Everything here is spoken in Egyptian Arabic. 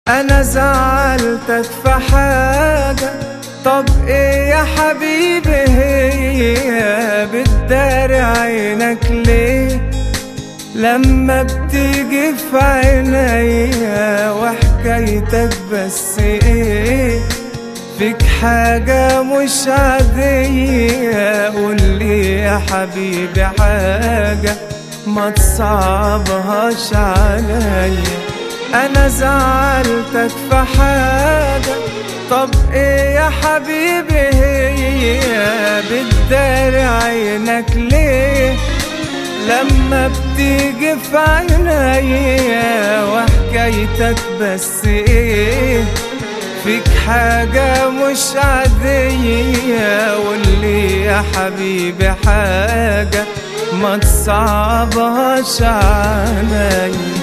انا زعلتك في حاجة طب ايه يا حبيبي هي بتداري عينك ليه لما بتيجي في عينيا وحكايتك بس ايه فيك حاجة مش عادية قولي يا حبيبي حاجة ما تصعبهاش عليا انا زعلتك في حاجة طب ايه يا حبيبي هي بتداري عينك ليه لما بتيجي في عينيا وحكايتك بس ايه فيك حاجة مش عادية قولي يا حبيبي حاجة ما تصعبهاش عليا